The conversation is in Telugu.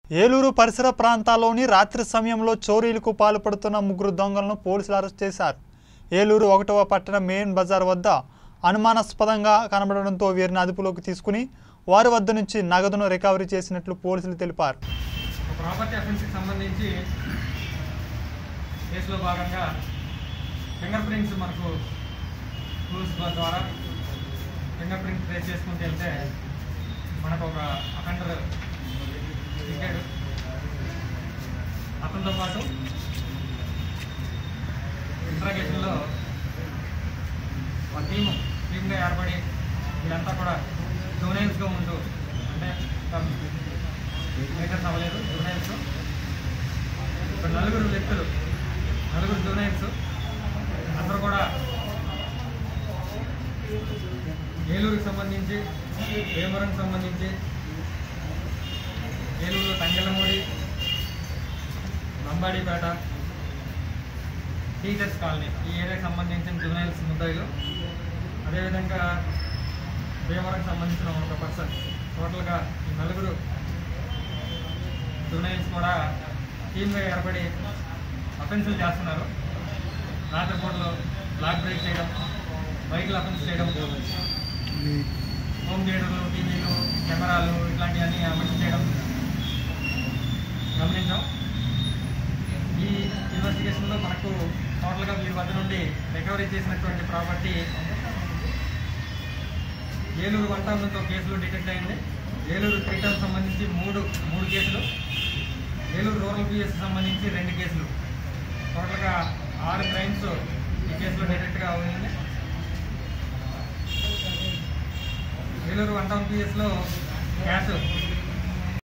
ఏలూరు పరిసర ప్రాంతాల్లోని రాత్రి సమయంలో చోరీలకు పాల్పడుతున్న ముగ్గురు దొంగలను పోలీసులు అరెస్ట్ చేశారు ఏలూరు ఒకటవ పట్టణ మెయిన్ బజార్ వద్ద అనుమానాస్పదంగా కనబడడంతో వీరిని అదుపులోకి తీసుకుని వారి వద్ద నుంచి నగదును రికవరీ చేసినట్లు పోలీసులు తెలిపారు ఒక ప్రాపర్టీ అఫెన్స్కి సంబంధించి కేసులో భాగంగా ఫింగర్ ప్రింట్స్ మనకు టూల్స్ ద్వారా ఫింగర్ ప్రింట్ ట్రేస్ చేసుకుంటూ వెళ్తే మనకు ఒక అఫెండర్ చిక్కాడు అతనితో పాటు ఇంట్రాగేషన్లో ఒక టీము టీమ్గా ఏర్పడి వీళ్ళంతా కూడా జూనైల్స్గా ఉంటూ అంటే మేకర్స్ అవ్వలేదు జూనైల్స్ ఒక నలుగురు వ్యక్తులు నలుగురు జూనైల్స్ అందరూ కూడా ఏలూరుకి సంబంధించి వేమూరుకి సంబంధించి ఏలూరు తంగెళ్ళమూడి లంబాడిపేట టీచర్స్ కాలనీ ఈ ఏరియాకి సంబంధించిన జూనైల్స్ ముద్దాయిలు అదేవిధంగా భీమవరంకి సంబంధించిన ఒక పర్సన్ టోటల్గా ఈ నలుగురు జూనైల్స్ కూడా టీమ్గా ఏర్పడి అఫెన్సులు చేస్తున్నారు రాత్రిపూటలో బ్లాక్ బ్రేక్ చేయడం బైక్లు అఫెన్స్ చేయడం హోమ్ థియేటర్లు టీవీలు కెమెరాలు ఇట్లాంటివన్నీ అమలు చేయడం గమనించాం ఈ ఇన్వెస్టిగేషన్లో మనకు టోటల్గా వీరి వద్ద నుండి రికవరీ చేసినటువంటి ప్రాపర్టీ ఏలూరు వన్ టౌన్తో కేసులు డిటెక్ట్ అయింది ఏలూరు త్రీ టౌన్ సంబంధించి మూడు మూడు కేసులు ఏలూరు రూరల్ పిఎస్ సంబంధించి రెండు కేసులు టోటల్గా ఆరు క్రైమ్స్ ఈ కేసులో డిటెక్ట్గా అయింది ఏలూరు వన్ టౌన్ పిఎస్లో క్యాష్